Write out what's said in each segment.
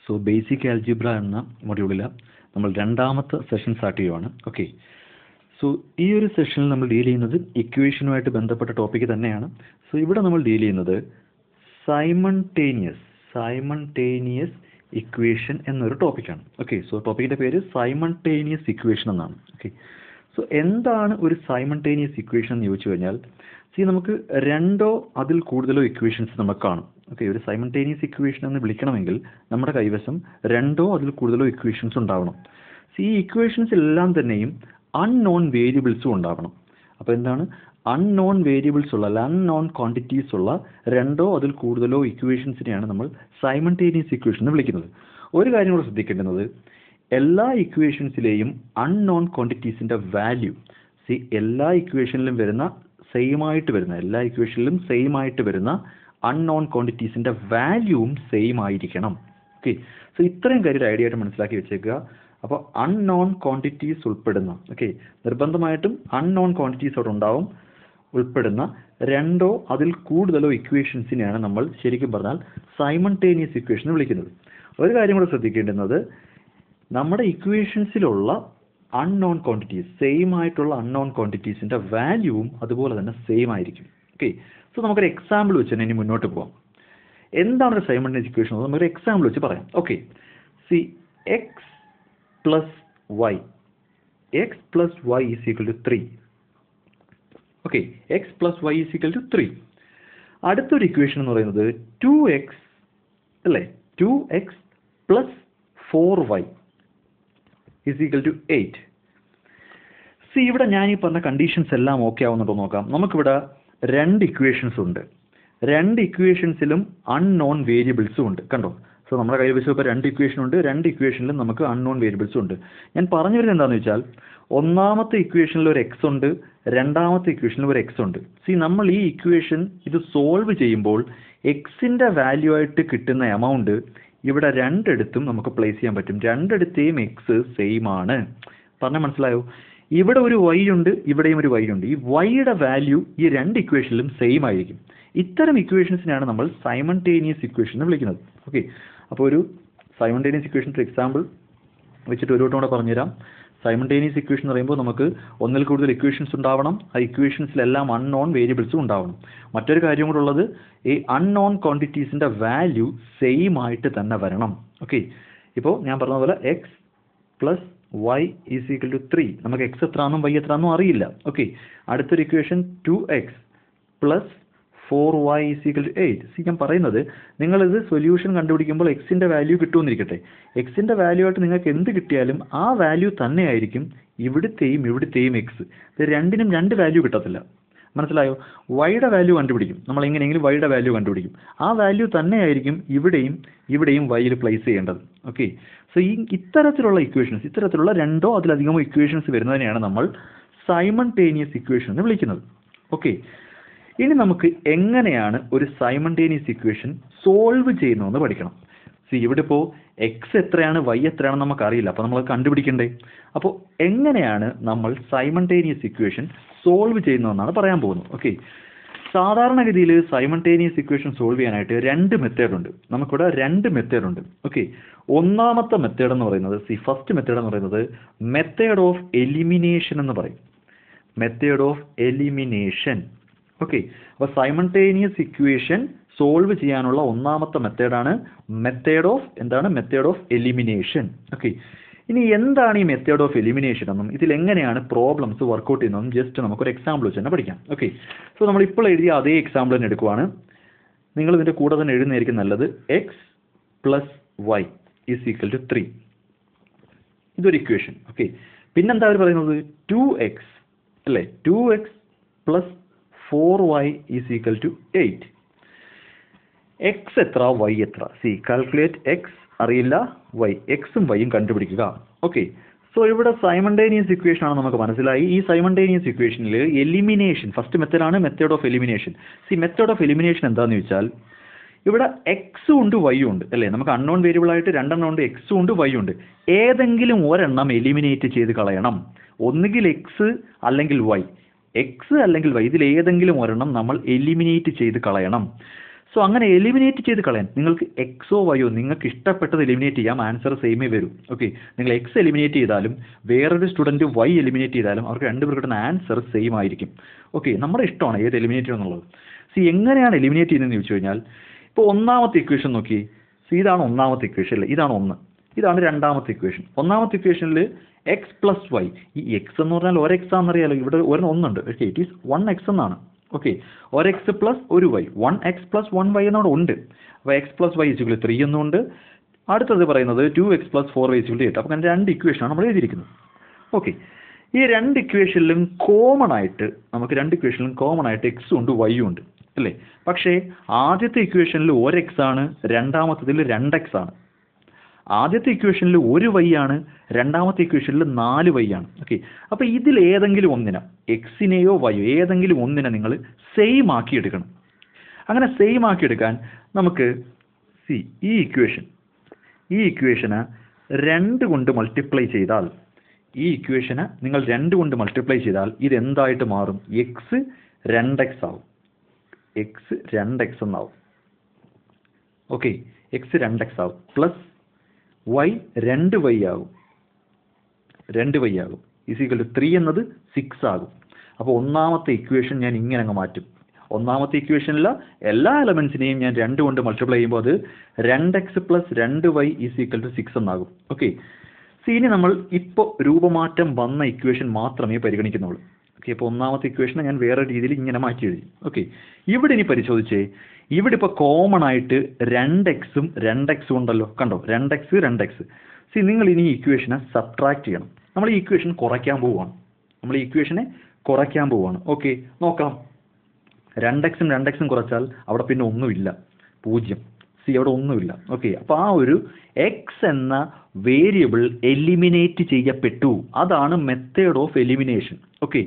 so basic algebra എന്ന മൊഡ്യൂളിൽ നമ്മൾ രണ്ടാമത്തെ സെഷൻ സ്റ്റാർട്ട് ചെയ്യുവാണ് ഓക്കെ സോ ഈ ഒരു സെഷനിൽ നമ്മൾ ഡീൽ ചെയ്യുന്നത് ഇക്വേഷനുമായിട്ട് ബന്ധപ്പെട്ട ടോപ്പിക്ക് തന്നെയാണ് സോ ഇവിടെ നമ്മൾ ഡീൽ ചെയ്യുന്നത് സൈമൺടേനിയസ് സൈമൺടേനിയസ് ഇക്വേഷൻ എന്നൊരു ടോപ്പിക്കാണ് ഓക്കെ സോ ടോപ്പിക്കിൻ്റെ പേര് സൈമൺടേനിയസ് ഇക്വേഷൻ എന്നാണ് ഓക്കെ സോ എന്താണ് ഒരു സൈമൺടേനിയസ് ഇക്വേഷൻ എന്ന് ചോദിച്ചു കഴിഞ്ഞാൽ സി നമുക്ക് രണ്ടോ അതിൽ കൂടുതലോ ഇക്വേഷൻസ് നമുക്ക് കാണും ഓക്കെ ഒരു സൈമൺടേനിയസ് ഇക്വേഷൻ എന്ന് വിളിക്കണമെങ്കിൽ നമ്മുടെ കൈവശം രണ്ടോ അതിൽ കൂടുതലോ ഇക്വേഷൻസ് ഉണ്ടാവണം സി ഈ ഇക്വേഷൻസ് എല്ലാം തന്നെയും അൺനോൺ വേരിയബിൾസും ഉണ്ടാവണം അപ്പോൾ എന്താണ് അൺനോൺ വേരിയബിൾസ് ഉള്ള അല്ല അൺനോൺ ക്വാണ്ടിറ്റീസ് ഉള്ള രണ്ടോ അതിൽ കൂടുതലോ ഇക്വേഷൻസിനെയാണ് നമ്മൾ സൈമൺടേനിയസ് ഇക്വേഷൻ എന്ന് വിളിക്കുന്നത് ഒരു കാര്യം കൂടെ ശ്രദ്ധിക്കേണ്ടുന്നത് എല്ലാ ഇക്വേഷൻസിലെയും അൺനോൺ ക്വാണ്ടിറ്റീസിൻ്റെ വാല്യൂ സി എല്ലാ ഇക്വേഷനിലും വരുന്ന സെയിം ആയിട്ട് വരുന്ന എല്ലാ ഇക്വേഷനിലും സെയിം ആയിട്ട് വരുന്ന അൺനോൺ ക്വാണ്ടിറ്റീസിൻ്റെ വാല്യൂവും സെയിം ആയിരിക്കണം ഓക്കെ സോ ഇത്രയും കാര്യം ഒരു ഐഡിയ ആയിട്ട് മനസ്സിലാക്കി വെച്ചേക്കുക അപ്പോൾ അൺനോൺ ക്വാണ്ടിറ്റീസ് ഉൾപ്പെടുന്ന ഓക്കെ നിർബന്ധമായിട്ടും അൺനോൺ ക്വാണ്ടിറ്റീസ് അവിടെ ഉണ്ടാവും ഉൾപ്പെടുന്ന രണ്ടോ അതിൽ കൂടുതലോ ഇക്വേഷൻസിനെയാണ് നമ്മൾ ശരിക്കും പറഞ്ഞാൽ സൈമൺടേനിയസ് ഇക്വേഷൻ എന്ന് വിളിക്കുന്നത് ഒരു കാര്യം കൂടെ ശ്രദ്ധിക്കേണ്ടുന്നത് നമ്മുടെ ഇക്വേഷൻസിലുള്ള അൺനോൺ ക്വാണ്ടിറ്റീസ് സെയിം ആയിട്ടുള്ള അൺനോൺ ക്വാണ്ടിറ്റീസിൻ്റെ വാല്യൂവും അതുപോലെ തന്നെ സെയിം ആയിരിക്കും ഓക്കെ സോ നമുക്കൊരു എക്സാമ്പിൾ വെച്ച് തന്നെ ഇനി മുന്നോട്ട് പോകാം എന്താണ് ഒരു സൈമൺടേനിയസ് ഇക്വേഷൻ നമുക്കൊരു എക്സാമ്പിൾ വെച്ച് പറയാം okay see x plus y x plus y is equal to three okay x plus y is equal to three അടുത്തൊരു ഇക്വേഷൻ എന്ന് പറയുന്നത് ടു എക്സ് അല്ലേ two x plus four y is equal to eight see ഇവിടെ ഞാൻ ഈ പറഞ്ഞ conditions എല്ലാം okay ആവുന്നുണ്ടോ നോക്കാം നമുക്കിവിടെ രണ്ട് ഇക്വേഷൻസ് ഉണ്ട് രണ്ട് ഇക്വേഷൻസിലും അൺനോൺ വേരിയബിൾസും ഉണ്ട് കണ്ടോ സോ നമ്മുടെ കയ്യിൽ വെച്ച് ഇപ്പോൾ രണ്ട് ഇക്വേഷൻ ഉണ്ട് രണ്ട് ഇക്വേഷനിലും നമുക്ക് അൺനോൺ വേരിയബിൾസും ഉണ്ട് ഞാൻ പറഞ്ഞു വരുന്നത് എന്താണെന്ന് വെച്ചാൽ ഒന്നാമത്തെ ഇക്വേഷനിൽ ഒരു എക്സ് ഉണ്ട് രണ്ടാമത്തെ ഇക്വേഷനിൽ ഒരു എക്സ് ഉണ്ട് സി നമ്മൾ ഈ ഇക്വേഷൻ ഇത് സോൾവ് ചെയ്യുമ്പോൾ എക്സിൻ്റെ വാല്യൂ ആയിട്ട് കിട്ടുന്ന എമൗണ്ട് ഇവിടെ രണ്ടിടത്തും നമുക്ക് പ്ലേസ് ചെയ്യാൻ പറ്റും രണ്ടിടത്തെയും എക്സ് സെയിം ആണ് പറഞ്ഞാൽ മനസ്സിലായോ ഇവിടെ ഒരു വൈ ഉണ്ട് ഇവിടെയും ഒരു വൈ ഉണ്ട് ഈ വൈയുടെ വാല്യൂ ഈ രണ്ട് ഇക്വേഷനിലും സെയിം ആയിരിക്കും ഇത്തരം ഇക്വേഷൻസിനാണ് നമ്മൾ സൈമൺടേനിയസ് ഇക്വേഷൻ എന്ന് വിളിക്കുന്നത് ഓക്കെ അപ്പോൾ ഒരു സൈമൺടേനിയസ് ഇക്വേഷൻ ഒരു എക്സാമ്പിൾ വെച്ചിട്ട് ഒരു വട്ടം കൂടെ പറഞ്ഞുതരാം സൈമൺടേനിയസ് ഇക്വേഷൻ എന്ന് പറയുമ്പോൾ നമുക്ക് ഒന്നിൽ കൂടുതൽ ഇക്വേഷൻസ് ഉണ്ടാവണം ആ ഇക്വേഷൻസിലെല്ലാം അൺനോൺ വേരിയബിൾസും ഉണ്ടാവണം മറ്റൊരു കാര്യം കൂടെ ഉള്ളത് ഈ അൺനോൺ ക്വാണ്ടിറ്റീസിൻ്റെ വാല്യൂ സെയിം ആയിട്ട് തന്നെ വരണം ഓക്കെ ഇപ്പോൾ ഞാൻ പറഞ്ഞ പോലെ x plus y is equal to three നമുക്ക് എക്സ് എത്രയാണെന്നും വൈ എത്രയാണെന്നും അറിയില്ല ഓക്കെ അടുത്തൊരു equation two x plus four y is equal to eight see ഞാൻ പറയുന്നത് നിങ്ങളിത് സൊല്യൂഷൻ കണ്ടുപിടിക്കുമ്പോൾ എക്സിൻ്റെ വാല്യൂ കിട്ടുമെന്നിരിക്കട്ടെ എക്സിൻ്റെ വാല്യൂ ആയിട്ട് നിങ്ങൾക്ക് എന്ത് കിട്ടിയാലും ആ വാല്യൂ തന്നെയായിരിക്കും ഇവിടുത്തെയും ഇവിടുത്തെയും എക്സ് ഇത് രണ്ടിനും രണ്ട് വാല്യൂ കിട്ടത്തില്ല മനസ്സിലായോ വൈയുടെ വാല്യൂ കണ്ടുപിടിക്കും നമ്മൾ എങ്ങനെയെങ്കിലും വൈയുടെ വാല്യൂ കണ്ടുപിടിക്കും ആ വാല്യൂ തന്നെയായിരിക്കും ഇവിടെയും ഇവിടെയും വൈയിൽ പ്ലേസ് ചെയ്യേണ്ടത് ഓക്കെ സോ ഈ ഇത്തരത്തിലുള്ള ഇക്വേഷൻസ് ഇത്തരത്തിലുള്ള രണ്ടോ അതിലധികമോ ഇക്വേഷൻസ് വരുന്നതിനെയാണ് നമ്മൾ സൈമൺടേനിയസ് ഇക്വേഷൻ എന്ന് വിളിക്കുന്നത് ഓക്കെ ഇനി നമുക്ക് എങ്ങനെയാണ് ഒരു സൈമൺടേനിയസ് ഇക്വേഷൻ സോൾവ് ചെയ്യുന്നതെന്ന് പഠിക്കണം സി ഇവിടെ ഇപ്പോൾ എക്സ് എത്രയാണ് വൈ എത്രയാണെന്ന് നമുക്ക് അറിയില്ല അപ്പോൾ നമ്മൾ കണ്ടുപിടിക്കണ്ടേ അപ്പോൾ എങ്ങനെയാണ് നമ്മൾ സൈമൺടേനിയസ് ഇക്വേഷൻ സോൾവ് ചെയ്യുന്നതെന്നാണ് പറയാൻ പോകുന്നത് ഓക്കെ സാധാരണഗതിയിൽ സൈമൺടേനിയസ് ഇക്വേഷൻ സോൾവ് ചെയ്യാനായിട്ട് രണ്ട് മെത്തേഡ് ഉണ്ട് നമുക്കിവിടെ രണ്ട് മെത്തേഡ് ഉണ്ട് ഓക്കെ ഒന്നാമത്തെ മെത്തേഡ് എന്ന് പറയുന്നത് സി ഫസ്റ്റ് മെത്തേഡ് എന്ന് പറയുന്നത് മെത്തേഡ് ഓഫ് എലിമിനേഷൻ എന്ന് പറയും മെത്തേഡ് ഓഫ് എലിമിനേഷൻ ഓക്കെ അപ്പോൾ സൈമൺടേനിയസ് ഇക്വേഷൻ സോൾവ് ചെയ്യാനുള്ള ഒന്നാമത്തെ മെത്തേഡാണ് മെത്തേഡ് ഓഫ് എന്താണ് മെത്തേഡ് ഓഫ് എലിമിനേഷൻ ഓക്കെ ഇനി എന്താണ് ഈ മെത്തേഡ് ഓഫ് എലിമിനേഷൻ എന്നും ഇതിൽ എങ്ങനെയാണ് പ്രോബ്ലംസ് വർക്കൗട്ട് ചെയ്യുന്നതെന്നും ജസ്റ്റ് നമുക്കൊരു എക്സാമ്പിൾ വെച്ച് തന്നെ പഠിക്കാം ഓക്കെ സോ നമ്മൾ ഇപ്പോൾ എഴുതിയ അതേ എക്സാമ്പിൾ തന്നെ എടുക്കുവാണ് നിങ്ങൾ ഇതിൻ്റെ കൂടെ തന്നെ എഴുതുന്നതായിരിക്കും നല്ലത് x plus y is equal to three ഇതൊരു ഇക്വേഷൻ ഓക്കെ പിന്നെന്താ അവർ പറയുന്നത് ടു എക്സ് അല്ലേ two x plus four y is equal to eight x എത്ര വൈ എത്ര സി കാൽക്കുലേറ്റ് എക്സ് അറിയില്ല വൈ എക്സും വൈയും കണ്ടുപിടിക്കുക ഓക്കെ സോ ഇവിടെ സൈമൺടേനിയസ് ഇക്വേഷൻ ആണ് നമുക്ക് മനസ്സിലായി ഈ സൈമൺടേനിയസ് ഇക്വേഷനിൽ എലിമിനേഷൻ ഫസ്റ്റ് മെത്തേഡാണ് method of elimination see method of elimination എന്താണെന്ന് വെച്ചാൽ ഇവിടെ എക്സും ഉണ്ട് വൈയും ഉണ്ട് അല്ലേ നമുക്ക് അൺനോൺ വേരിയബിൾ ആയിട്ട് രണ്ടെണ്ണം ഉണ്ട് എക്സും ഉണ്ട് വൈയും ഉണ്ട് ഏതെങ്കിലും ഒരെണ്ണം എലിമിനേറ്റ് ചെയ്ത് കളയണം ഒന്നുകിൽ എക്സ് അല്ലെങ്കിൽ വൈ എക്സ് അല്ലെങ്കിൽ വൈ ഇതിൽ ഏതെങ്കിലും ഒരെണ്ണം നമ്മൾ എലിമിനേറ്റ് ചെയ്ത് കളയണം സോ അങ്ങനെ എലിമിനേറ്റ് ചെയ്ത് കളയാൻ നിങ്ങൾക്ക് എക്സോ വൈയോ നിങ്ങൾക്ക് ഇഷ്ടപ്പെട്ടത് എലിമിനേറ്റ് ചെയ്യാം ആൻസർ സെയിമേ വരും ഓക്കെ നിങ്ങൾ എക്സ് എലിമിനേറ്റ് ചെയ്താലും വേറൊരു സ്റ്റുഡൻറ്റ് വൈ എലിമിനേറ്റ് ചെയ്താലും അവർക്ക് രണ്ടുപേർക്ക് കിട്ടുന്ന ആൻസർ സെയിം ആയിരിക്കും ഓക്കെ നമ്മുടെ ഇഷ്ടമാണ് ഏത് എലിമിനേറ്റ് എന്നുള്ളത് സി എങ്ങനെയാണ് എലിമിനേറ്റ് ചെയ്യുന്നതെന്ന് ചോദിച്ചു കഴിഞ്ഞാൽ ഇപ്പോൾ ഒന്നാമത്തെ ഇക്വേഷൻ നോക്കി സി ഇതാണ് ഒന്നാമത്തെ ഇക്വേഷൻ അല്ലേ ഇതാണ് ഒന്ന് ഇതാണ് രണ്ടാമത്തെ ഇക്വേഷൻ ഒന്നാമത്തെ ഇക്വേഷനിൽ എക്സ് പ്ലസ് വൈ ഈ എക്സ് എന്ന് പറഞ്ഞാൽ ഒരു എക്സ് ആണെന്നറിയാലോ ഇവിടെ ഒരു ഒന്നുണ്ട് okay it is one x എന്നാണ് ഓക്കെ ഒരു എക്സ് പ്ലസ് ഒരു y one x plus one y എന്നവിടെ ഉണ്ട് അപ്പോൾ എക്സ് പ്ലസ് വൈ ഇസിക്കുള്ള ത്രീ എന്നുണ്ട് അടുത്തത് പറയുന്നത് two x plus four y ഇസിക്കുള്ള എയ്റ്റ് അപ്പോൾ അങ്ങനെ രണ്ട് ഇക്വേഷനാണ് നമ്മൾ എഴുതിയിരിക്കുന്നത് ഓക്കെ ഈ രണ്ട് ഇക്വേഷനിലും കോമൺ ആയിട്ട് നമുക്ക് രണ്ട് ഇക്വേഷനിലും കോമൺ ആയിട്ട് എക്സും ഉണ്ട് വൈയും ഉണ്ട് അല്ലേ പക്ഷേ ആദ്യത്തെ ഇക്വേഷനിൽ ഒരു എക്സ് ആണ് രണ്ടാമത്തതിൽ രണ്ട് എക്സ് ആണ് ആദ്യത്തെ ഇക്വേഷനിൽ ഒരു വൈ ആണ് രണ്ടാമത്തെ ഇക്വേഷനിൽ നാല് വൈ ആണ് ഓക്കെ അപ്പോൾ ഇതിൽ ഏതെങ്കിലും ഒന്നിനെ എക്സിനെയോ വൈയോ ഏതെങ്കിലും ഒന്നിനെ നിങ്ങൾ സെയിം ആക്കി എടുക്കണം അങ്ങനെ സെയിം ആക്കി എടുക്കാൻ നമുക്ക് സി ഈ ഇക്വേഷൻ ഈ ഇക്വേഷന് രണ്ട് കൊണ്ട് മൾട്ടിപ്ലൈ ചെയ്താൽ ഈ ഇക്വേഷന് നിങ്ങൾ രണ്ട് കൊണ്ട് മൾട്ടിപ്ലൈ ചെയ്താൽ ഇത് എന്തായിട്ട് മാറും എക്സ് രണ്ട് എക്സ് ആവും എക്സ് രണ്ട് എക്സ് എന്നാവും ഓക്കെ എക്സ് രണ്ട് എക്സ് ആവും പ്ലസ് വൈ രണ്ട് വൈ ആകും രണ്ട് വൈ ആകും ഈസിക്കൽ ടു ത്രീ എന്നത് സിക്സ് ആകും അപ്പോൾ ഒന്നാമത്തെ ഇക്വേഷൻ ഞാൻ ഇങ്ങനെ അങ്ങ് മാറ്റും ഒന്നാമത്തെ ഇക്വേഷനിലെ എല്ലാ എലമെൻസിനെയും ഞാൻ രണ്ട് കൊണ്ട് മൾട്ടിപ്ലൈ ചെയ്യുമ്പോൾ അത് രണ്ട് എക്സ് പ്ലസ് രണ്ട് y is equal to six എന്നാകും ഓക്കെ സി ഇനി നമ്മൾ ഇപ്പോൾ രൂപമാറ്റം വന്ന ഇക്വേഷൻ മാത്രമേ പരിഗണിക്കുന്നുള്ളൂ ഓക്കെ അപ്പോൾ ഒന്നാമത്തെ ഇക്വേഷനെ ഞാൻ വേറെ രീതിയിൽ ഇങ്ങനെ മാറ്റി എഴുതി ഓക്കെ ഇവിടെ ഇനി പരിശോധിച്ചേ ഇവിടെ ഇപ്പോൾ കോമൺ ആയിട്ട് രണ്ട് എക്സും രണ്ട് എക്സും ഉണ്ടല്ലോ കണ്ടോ രണ്ട് എക്സ് രണ്ട് എക്സ് സി നിങ്ങൾ ഇനി ഈ ഇക്വേഷനെ സബ്ട്രാക്ട് ചെയ്യണം നമ്മൾ ഈ ഇക്വേഷൻ കുറയ്ക്കാൻ പോവുകയാണ് നമ്മൾ ഈ ഇക്വേഷനെ കുറയ്ക്കാൻ പോവുകയാണ് ഓക്കെ നോക്കാം രണ്ട് എക്സും രണ്ട് എക്സും കുറച്ചാൽ അവിടെ പിന്നെ ഒന്നുമില്ല പൂജ്യം സി അവിടെ ഒന്നുമില്ല ഓക്കെ അപ്പോൾ ആ ഒരു എക്സ് എന്ന വേരിയബിൾ എലിമിനേറ്റ് ചെയ്യപ്പെട്ടു അതാണ് മെത്തേഡ് ഓഫ് എലിമിനേഷൻ ഓക്കെ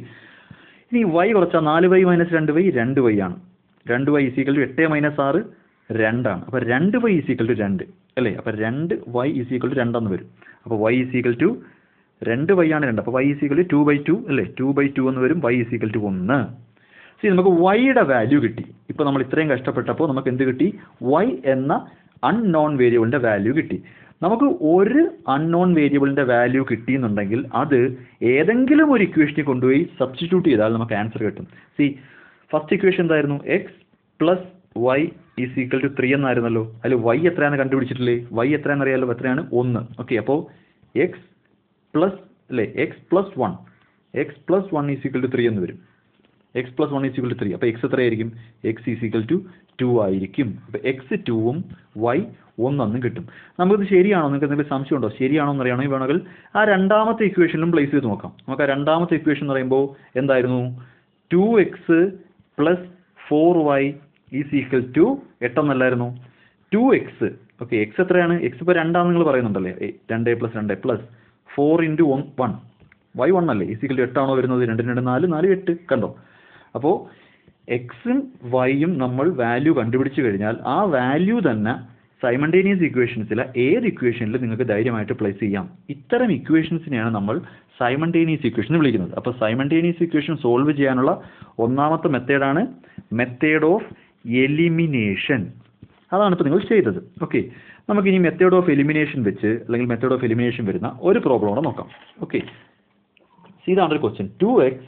ഇനി വൈ കുറച്ചാൽ നാല് വൈ മൈനസ് രണ്ട് വൈ രണ്ട് വൈ ആണ് രണ്ട് വൈ ഈസിക്കൽ ടു എട്ട് മൈനസ് ആറ് രണ്ടാണ് അപ്പോൾ രണ്ട് വൈ ഈസിക്കൽ ടു രണ്ട് അല്ലേ അപ്പോൾ രണ്ട് വൈ ഈസിക്കൽ ടു രണ്ടെന്ന് വരും അപ്പോൾ വൈ ഈസിക്കൽ ടു രണ്ട് വൈ ആണ് രണ്ട് അപ്പോൾ y is equal to two by two അല്ലേ ടു ബൈ ടു എന്ന് വരും വൈ ഈസിക്കൽ ടു ഒന്ന് സി നമുക്ക് വൈയുടെ വാല്യൂ കിട്ടി ഇപ്പോൾ നമ്മൾ ഇത്രയും കഷ്ടപ്പെട്ടപ്പോൾ നമുക്ക് എന്ത് കിട്ടി വൈ എന്ന അൺനോൺ വേരിയബിളിൻ്റെ വാല്യൂ കിട്ടി നമുക്ക് ഒരു അൺനോൺ വേരിയബിളിൻ്റെ വാല്യൂ കിട്ടിയെന്നുണ്ടെങ്കിൽ അത് ഏതെങ്കിലും ഒരു ഇക്വേഷനിൽ കൊണ്ടുപോയി സബ്സ്റ്റിറ്റ്യൂട്ട് ചെയ്താൽ നമുക്ക് ആൻസർ കിട്ടും സി ഫസ്റ്റ് ഇക്വേഷൻ എന്തായിരുന്നു x plus y is equal to three എന്നായിരുന്നല്ലോ അതിൽ വൈ എത്രയാണെന്ന് കണ്ടുപിടിച്ചിട്ടില്ലേ വൈ എത്രയാണെന്ന് അറിയാലോ എത്രയാണ് ഒന്ന് ഓക്കെ അപ്പോൾ എക്സ് പ്ലസ് അല്ലേ x plus one x plus one is equal to three എന്ന് വരും x plus one is equal to three അപ്പോൾ എക്സ് എത്രയായിരിക്കും x is equal to two ആയിരിക്കും അപ്പോൾ എക്സ് ടൂവും വൈ ഒന്നെന്നും കിട്ടും നമുക്കിത് ശരിയാണോ നിങ്ങൾക്ക് എന്തെങ്കിലും സംശയം ഉണ്ടോ ശരിയാണോ എന്ന് അറിയണമെങ്കിൽ വേണമെങ്കിൽ ആ രണ്ടാമത്തെ ഇക്വേഷനിലും പ്ലേസ് ചെയ്ത് നോക്കാം നമുക്ക് ആ രണ്ടാമത്തെ ഇക്വേഷൻ എന്ന് പറയുമ്പോൾ എന്തായിരുന്നു two x plus four y is equal to എട്ടെന്നല്ലായിരുന്നു ടു എക്സ് ഓക്കെ എക്സ് എത്രയാണ് എക്സ് ഇപ്പോൾ രണ്ടാന്ന് നിങ്ങൾ പറയുന്നുണ്ടല്ലേ ഏ, രണ്ട് പ്ലസ് രണ്ട് plus four into one one y one അല്ലേ ഈസിക്കൽ ടു എട്ടാണോ വരുന്നത് രണ്ട് രണ്ട് നാല് നാല് എട്ട് കണ്ടോ അപ്പോൾ എക്സും വൈയും നമ്മൾ വാല്യൂ കണ്ടുപിടിച്ച് കഴിഞ്ഞാൽ ആ വാല്യൂ തന്നെ സൈമണ്ടേനിയസ് ഇക്വേഷൻസിലെ ഏത് ഇക്വേഷനിൽ നിങ്ങൾക്ക് ധൈര്യമായിട്ട് പ്ലേസ് ചെയ്യാം ഇത്തരം ഇക്വേഷൻസിനെയാണ് നമ്മൾ സൈമണ്ടേനിയസ് ഇക്വേഷൻ വിളിക്കുന്നത് അപ്പോൾ സൈമണ്ടേനിയസ് ഇക്വേഷൻ സോൾവ് ചെയ്യാനുള്ള ഒന്നാമത്തെ മെത്തേഡാണ് മെത്തേഡ് ഓഫ് എലിമിനേഷൻ അതാണ് ഇപ്പോൾ നിങ്ങൾ ചെയ്തത് ഓക്കെ നമുക്കിനി മെത്തേഡ് ഓഫ് എലിമിനേഷൻ വെച്ച് അല്ലെങ്കിൽ മെത്തേഡ് ഓഫ് എലിമിനേഷൻ വരുന്ന ഒരു പ്രോബ്ലം കൂടെ നോക്കാം ഓക്കെ ഇതാണ് ഒരു question two x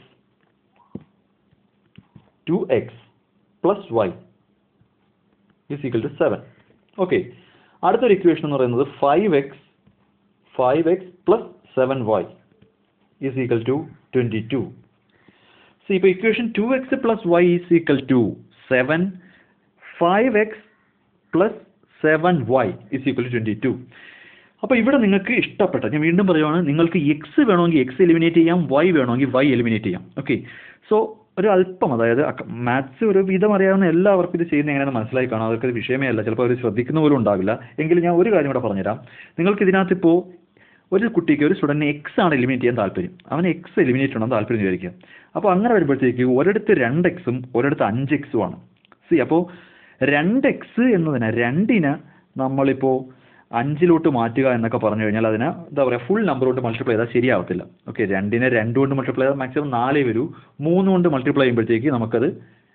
two x plus y is equal to seven okay അടുത്തൊരു ഇക്വേഷൻ എന്ന് പറയുന്നത് five x five x plus seven y is equal to twenty two see ഇപ്പോൾ equation two x plus y is equal to seven five x plus seven y is equal to twenty two അപ്പോൾ ഇവിടെ നിങ്ങൾക്ക് ഇഷ്ടപ്പെട്ട ഞാൻ വീണ്ടും പറയുവാണ് നിങ്ങൾക്ക് x വേണമെങ്കിൽ എക്സ് എലിമിനേറ്റ് ചെയ്യാം വൈ വേണമെങ്കിൽ വൈ എലിമിനേറ്റ് ചെയ്യാം ഓക്കെ സോ ഒരു അല്പം അതായത് മാത്സ് ഒരു വിധം അറിയാവുന്ന എല്ലാവർക്കും ഇത് ചെയ്യുന്ന എങ്ങനെയാണെന്ന് മനസ്സിലായി കാണാം അതൊക്കെ ഒരു വിഷയമേ അല്ല ചിലപ്പോൾ അവർ ശ്രദ്ധിക്കുന്ന പോലും ഉണ്ടാവില്ല എങ്കിലും ഞാൻ ഒരു കാര്യം കൂടെ പറഞ്ഞുതരാം നിങ്ങൾക്ക് ഇതിനകത്ത് ഇപ്പോൾ ഒരു കുട്ടിക്ക് ഒരു സ്റ്റുഡൻറ്റിന് എക്സ് ആണ് എലിമിനേറ്റ് ചെയ്യാൻ താല്പര്യം അവന് എക്സ് എലിമിനേറ്റ് ചെയ്യണം താല്പര്യം വിചാരിക്കുക അപ്പോൾ അങ്ങനെ വരുമ്പോഴത്തേക്ക് ഒരിടത്ത് രണ്ട് എക്സും ഒരിടത്ത് അഞ്ച് എക്സും ആണ് സി അപ്പോൾ രണ്ട് എക്സ് എന്നതിന് രണ്ടിന് നമ്മളിപ്പോൾ അഞ്ചിലോട്ട് മാറ്റുക എന്നൊക്കെ പറഞ്ഞു കഴിഞ്ഞാൽ അതിന് എന്താ പറയുക ഫുൾ നമ്പർ കൊണ്ട് മൾട്ടിപ്ലൈ ചെയ്താൽ ശരിയാവത്തില്ല ഓക്കെ രണ്ടിനെ രണ്ട് കൊണ്ട് മൾട്ടിപ്ലൈ ചെയ്താൽ മാക്സിമം നാലേ വരൂ മൂന്ന് കൊണ്ട് മൾട്ടിപ്ലൈ ചെയ്യുമ്പോഴത്തേക്ക് നമുക്കത്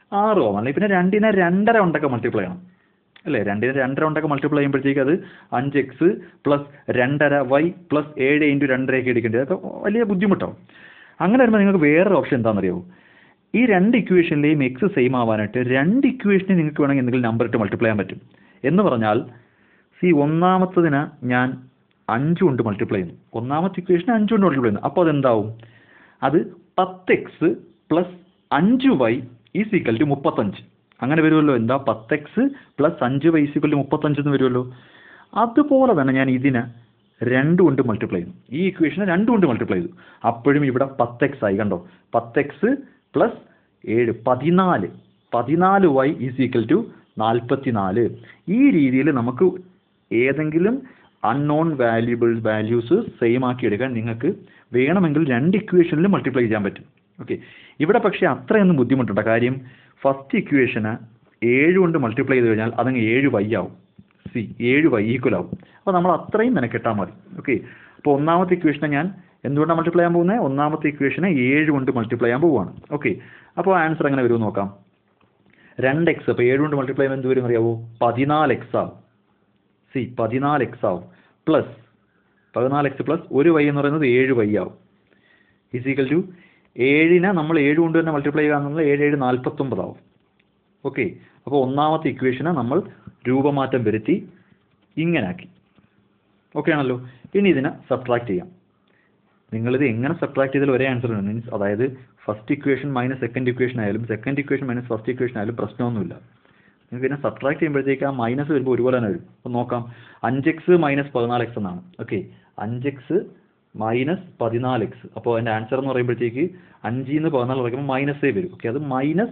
ആറ് ഓം അല്ലെങ്കിൽ പിന്നെ രണ്ടിനെ രണ്ടര കൊണ്ടൊക്കെ മൾട്ടിപ്ലൈ ചെയ്യണം അല്ലേ രണ്ടിനെ രണ്ടര കൊണ്ടൊക്കെ മൾട്ടിപ്ലൈ ചെയ്യുമ്പോഴത്തേക്ക് അത് അഞ്ച് എക്സ് പ്ലസ് രണ്ടര വൈ പ്ലസ് ഏഴ് ഇൻറ്റു രണ്ടരയൊക്കെ എടുക്കേണ്ടത് അതൊക്കെ വലിയ ബുദ്ധിമുട്ടാവും അങ്ങനെ വരുമ്പോൾ നിങ്ങൾക്ക് വേറൊരു ഓപ്ഷൻ എന്താണെന്നറിയാമോ ഈ രണ്ട് ഇക്വേഷനിലെയും എക്സ് സെയിം ആവാനായിട്ട് രണ്ട് ഇക്വേഷനെ നിങ്ങൾക്ക് വേണമെങ്കിൽ എന്തെങ്കിലും നമ്പർ ഇട്ട് മൾട്ടിപ്ലൈ ചെയ്യാൻ പറ്റും എന്ന് പറഞ്ഞാൽ സി ഒന്നാമത്തതിന് ഞാൻ അഞ്ച് കൊണ്ട് മൾട്ടിപ്ലൈ ചെയ്യുന്നു ഒന്നാമത്തെ ഇക്വേഷൻ അഞ്ച് കൊണ്ട് മൾട്ടിപ്ലൈ ചെയ്യുന്നു അപ്പോൾ അതെന്താവും അത് പത്ത് എക്സ് പ്ലസ് അഞ്ച് വൈ ഈസ് ഈക്വൽ ടു മുപ്പത്തഞ്ച് അങ്ങനെ വരുമല്ലോ എന്താ പത്ത് എക്സ് പ്ലസ് അഞ്ച് വൈ ഈസ് ഈക്വൽ ടു മുപ്പത്തഞ്ച് എന്ന് വരുമല്ലോ അതുപോലെ തന്നെ ഞാൻ ഇതിനെ രണ്ട് കൊണ്ട് മൾട്ടിപ്ലൈ ചെയ്യുന്നു ഈ ഇക്വേഷനെ രണ്ട് കൊണ്ട് മൾട്ടിപ്ലൈ ചെയ്തു അപ്പോഴും ഇവിടെ പത്ത് എക്സ് ആയി കണ്ടോ പത്ത് എക്സ് പ്ലസ് ഏഴ് പതിനാല് പതിനാല് വൈ ഈസ് ഈക്വൽ ടു നാൽപ്പത്തി നാല് ഈ രീതിയിൽ നമുക്ക് ഏതെങ്കിലും അൺനോൺ വാല്യൂബിൾ വാല്യൂസ് സെയിം ആക്കി എടുക്കാൻ നിങ്ങൾക്ക് വേണമെങ്കിൽ രണ്ട് ഇക്വേഷനിൽ മൾട്ടിപ്ലൈ ചെയ്യാൻ പറ്റും ഓക്കെ ഇവിടെ പക്ഷേ അത്രയൊന്നും ബുദ്ധിമുട്ടുണ്ട് കാര്യം ഫസ്റ്റ് ഇക്വേഷന് ഏഴ് കൊണ്ട് മൾട്ടിപ്ലൈ ചെയ്ത് കഴിഞ്ഞാൽ അതങ്ങ് ഏഴ് വൈ ആവും സി ഏഴ് വൈ ഈക്വൽ ആവും അപ്പോൾ നമ്മൾ അത്രയും മെനക്കെട്ടാൽ മതി ഓക്കെ അപ്പോൾ ഒന്നാമത്തെ ഇക്വേഷനെ ഞാൻ എന്തുകൊണ്ടാണ് മൾട്ടിപ്ലൈ ചെയ്യാൻ പോകുന്നത് ഒന്നാമത്തെ ഇക്വേഷനെ ഏഴ് കൊണ്ട് മൾട്ടിപ്ലൈ ചെയ്യാൻ പോവുകയാണ് ഓക്കെ അപ്പോൾ ആൻസർ എങ്ങനെ വരുമെന്ന് നോക്കാം രണ്ട് എക്സ് അപ്പോൾ ഏഴ് കൊണ്ട് മൾട്ടിപ്ലൈ ചെയ്യുമ്പോൾ എന്ത് വരും അറിയാവോ പതിനാല് എക്സ് ആവും സി പതിനാല് എക്സ് ആവും പ്ലസ് പതിനാല് എക്സ് പ്ലസ് ഒരു വൈ എന്ന് പറയുന്നത് ഏഴ് വൈ ആവും ഈസിക്കൽ ടു ഏഴിനെ നമ്മൾ ഏഴ് കൊണ്ട് തന്നെ മൾട്ടിപ്ലൈ ചെയ്യുകയാണെന്നുള്ള ഏഴ് ഏഴ് നാൽപ്പത്തൊമ്പതാവും ഓക്കെ അപ്പോൾ ഒന്നാമത്തെ ഇക്വേഷനെ നമ്മൾ രൂപമാറ്റം വരുത്തി ഇങ്ങനാക്കി ഓക്കെ ആണല്ലോ ഇനി ഇതിനെ സബ്ട്രാക്ട് ചെയ്യാം നിങ്ങളിത് എങ്ങനെ സബ്ട്രാക്ട് ചെയ്താൽ ഒരേ ആൻസർ ഉണ്ട് മീൻസ് അതായത് first equation minus second equation ആയാലും second equation minus first equation ആയാലും പ്രശ്നമൊന്നുമില്ല നിങ്ങൾക്ക് ഇതിനെ സബ്ട്രാക്ട് ചെയ്യുമ്പോഴത്തേക്ക് ആ മൈനസ് വരുമ്പോൾ ഒരുപോലെ തന്നെ വരും അപ്പോൾ നോക്കാം അഞ്ച് എക്സ് മൈനസ് പതിനാല് എക്സ് എന്നാണ് ഓക്കെ അഞ്ച് എക്സ് മൈനസ് പതിനാല് എക്സ് അപ്പോൾ അതിൻ്റെ ആൻസർ എന്ന് പറയുമ്പോഴത്തേക്ക് അഞ്ചിൽ നിന്ന് പതിനാല് കുറയ്ക്കുമ്പോൾ മൈനസേ വരും ഓക്കെ അത് മൈനസ്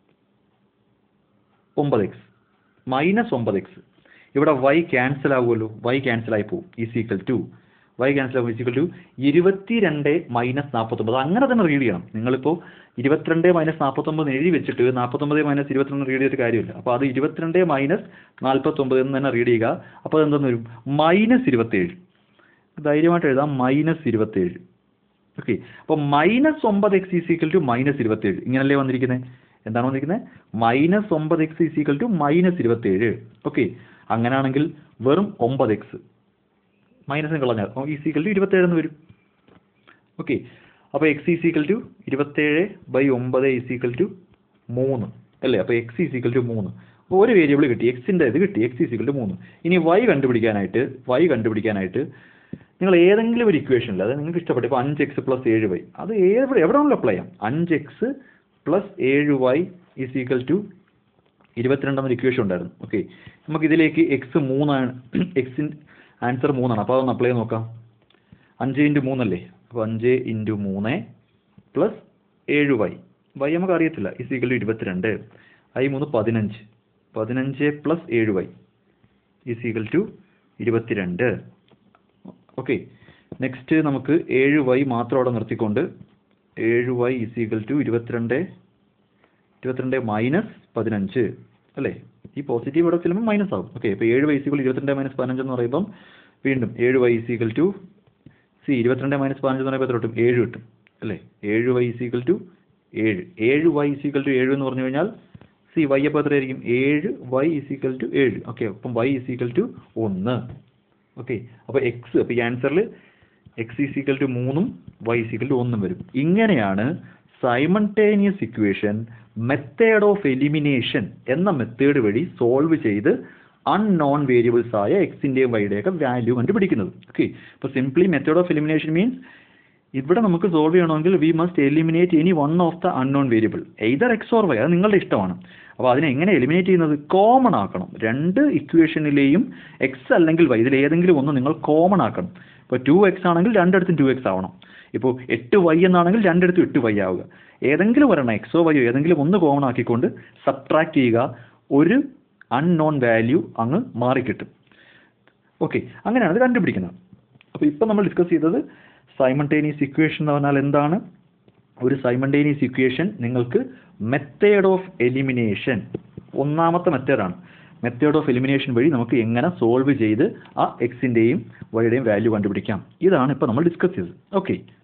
ഒമ്പത് എക്സ് മൈനസ് ഒമ്പത് എക്സ് ഇവിടെ വൈ ക്യാൻസൽ ആവുമല്ലോ വൈ ക്യാൻസൽ ആയി പോകും is equal to y cancel ആകും ഈക്വൽ ടു ഇരുപത്തി രണ്ട് മൈനസ് നാൽപ്പത്തൊമ്പത് അങ്ങനെ തന്നെ റീഡ് ചെയ്യണം നിങ്ങളിപ്പോൾ ഇരുപത്തിരണ്ട് മൈനസ് നാൽപ്പത്തൊമ്പത് എഴുതി വെച്ചിട്ട് നാൽപ്പത്തൊമ്പത് മൈനസ് ഇരുപത്തിരണ്ട് റീഡ് ചെയ്തിട്ട് കാര്യമില്ല അപ്പോൾ അത് ഇരുപത്തിരണ്ട് മൈനസ് നാൽപ്പത്തൊമ്പത് എന്ന് തന്നെ റീഡ് ചെയ്യുക അപ്പോൾ അതെന്തെന്ന് വരും മൈനസ് ഇരുപത്തേഴ് ധൈര്യമായിട്ട് എഴുതാം മൈനസ് ഇരുപത്തേഴ് ഓക്കെ അപ്പോൾ മൈനസ് ഒമ്പത് x is equal to minus ഇരുപത്തേഴ് ഇങ്ങനല്ലേ വന്നിരിക്കുന്നത് എന്താണ് വന്നിരിക്കുന്നത് മൈനസ് ഒമ്പത് x is equal to minus ഇരുപത്തേഴ് ഓക്കെ അങ്ങനെയാണെങ്കിൽ വെറും ഒമ്പത് എക്സ് മൈനസ് കളഞ്ഞാൽ ഈസ് ഈക്വൽ ടു ഇരുപത്തേഴ് എന്ന് വരും ഓക്കെ അപ്പോൾ എക്സ് ഈസ് ഈക്വൽ ടു ഇരുപത്തേഴ് ബൈ ഒമ്പത് ഈസ് ഈക്വൽ ടു മൂന്ന് അല്ലേ അപ്പോൾ എക്സ് ഈസ് ഈക്വൽ ടു മൂന്ന് അപ്പോൾ ഒരു വേരിയബിൾ കിട്ടി എക്സിൻ്റെ ഇത് കിട്ടി എക്സ് ഈസ് ഈക്വൽ ടു മൂന്ന് ഇനി വൈ കണ്ടുപിടിക്കാനായിട്ട് വൈ കണ്ടുപിടിക്കാനായിട്ട് നിങ്ങൾ ഏതെങ്കിലും ഒരു ഇക്വേഷനിൽ അതായത് നിങ്ങൾക്ക് ഇഷ്ടപ്പെട്ടു ഇപ്പോൾ അഞ്ച് എക്സ് പ്ലസ് ഏഴ് വൈ അത് എവിടെ എവിടെ വേണമെങ്കിലും അപ്ലൈ ചെയ്യാം അഞ്ച് എക്സ് പ്ലസ് ഏഴ് വൈ ഈസ് ഈക്വൽ ടു ഇരുപത്തിരണ്ടാമത് ഇക്വേഷൻ ഉണ്ടായിരുന്നു ഓക്കെ നമുക്ക് ഇതിലേക്ക് എക്സ് മൂന്നാണ് എക്സിൻ ആൻസർ മൂന്നാണ് അപ്പോൾ അതൊന്ന് അപ്ലൈ ചെയ്ത് നോക്കാം അഞ്ച് ഇൻറ്റു മൂന്നല്ലേ അപ്പോൾ അഞ്ച് ഇൻറ്റു മൂന്ന് പ്ലസ് ഏഴ് വൈ വൈ നമുക്ക് അറിയത്തില്ല ഇസ് ഈക്വൽ ടു ഇരുപത്തിരണ്ട് ഐ മൂന്ന് പതിനഞ്ച് പതിനഞ്ച് പ്ലസ് ഏഴ് വൈ ഇസ് ഈക്വൽ ടു ഇരുപത്തിരണ്ട് ഓക്കെ നെക്സ്റ്റ് നമുക്ക് ഏഴ് വൈ മാത്രം അവിടെ നിർത്തിക്കൊണ്ട് ഏഴ് വൈ ഇസ് ഈക്വൽ ടു ഇരുപത്തിരണ്ട് ഇരുപത്തിരണ്ട് മൈനസ് പതിനഞ്ച് അല്ലേ ഈ പോസിറ്റീവ് ഇവിടെ ചെല്ലുമ്പോൾ മൈനസ് ആവും ഓക്കെ ഇപ്പോൾ ഏഴ് വൈ ഈക്വൽ ഇരുപത്തിരണ്ട് മൈനസ് പതിനഞ്ച് എന്ന് പറയുമ്പം വീണ്ടും ഏഴ് വൈ ഈക്വൽ ടു സി ഇരുപത്തിരണ്ട് മൈനസ് പതിനഞ്ച് എന്ന് പറയുമ്പോൾ എത്ര കിട്ടും ഏഴ് കിട്ടും അല്ലേ ഏഴ് വൈ ഈക്വൽ ടു ഏഴ് ഏഴ് വൈ ഈക്വൽ ടു ഏഴ് എന്ന് പറഞ്ഞു കഴിഞ്ഞാൽ സി വൈ അപ്പോൾ എത്രയായിരിക്കും ഏഴ് വൈ ഈക്വൽ ടു ഏഴ് ഓക്കെ അപ്പം വൈ ഈക്വൽ ടു ഒന്ന് ഓക്കെ അപ്പോൾ എക്സ് അപ്പോൾ ഈ ആൻസറിൽ എക്സ് ഈക്വൽ ടു മൂന്നും വൈ ഈക്വൽ ടു ഒന്നും വരും ഇങ്ങനെയാണ് simultaneous equation method of elimination എന്ന മെത്തേഡ് വഴി സോൾവ് ചെയ്ത് അൺനോൺ വേരിയബിൾസ് ആയ എക്സിൻ്റെയും വൈയുടെയൊക്കെ വാല്യൂ കണ്ടുപിടിക്കുന്നത് ഓക്കെ ഇപ്പോൾ simply method of elimination means ഇവിടെ നമുക്ക് സോൾവ് ചെയ്യണമെങ്കിൽ we must eliminate any one of the unknown variable either x or Y അത് നിങ്ങളുടെ ഇഷ്ടമാണ് അപ്പോൾ അതിനെ എങ്ങനെ എലിമിനേറ്റ് ചെയ്യുന്നത് കോമൺ ആക്കണം രണ്ട് ഇക്വേഷനിലെയും എക്സ് അല്ലെങ്കിൽ വൈ ഇതിൽ ഏതെങ്കിലും ഒന്ന് നിങ്ങൾ കോമൺ ആക്കണം ഇപ്പോൾ ടു എക്സ് ആണെങ്കിൽ രണ്ടിടത്തും ടു എക്സ് ആവണം ഇപ്പോൾ എട്ട് വൈ എന്നാണെങ്കിൽ രണ്ടിടത്തും എട്ട് വൈ ആവുക ഏതെങ്കിലും ഒരെണ്ണം എക്സോ വൈയോ ഏതെങ്കിലും ഒന്ന് കോമൺ ആക്കിക്കൊണ്ട് സബ്ട്രാക്ട് ചെയ്യുക ഒരു അൺനോൺ വാല്യൂ അങ്ങ് മാറിക്കിട്ടും ഓക്കെ അങ്ങനെയാണ് അത് കണ്ടുപിടിക്കുന്നത് അപ്പോൾ ഇപ്പോൾ നമ്മൾ ഡിസ്കസ് ചെയ്തത് സൈമൾട്ടേനിയസ് ഇക്വേഷൻ എന്ന് പറഞ്ഞാൽ എന്താണ് ഒരു സൈമൾട്ടേനിയസ് ഇക്വേഷൻ നിങ്ങൾക്ക് മെത്തേഡ് ഓഫ് എലിമിനേഷൻ ഒന്നാമത്തെ മെത്തേഡാണ് മെത്തേഡ് ഓഫ് എലിമിനേഷൻ വഴി നമുക്ക് എങ്ങനെ സോൾവ് ചെയ്ത് ആ എക്സിൻ്റെയും വൈയുടെയും വാല്യൂ കണ്ടുപിടിക്കാം ഇതാണ് ഇപ്പോൾ നമ്മൾ ഡിസ്കസ് ചെയ്തത് ഓക്കെ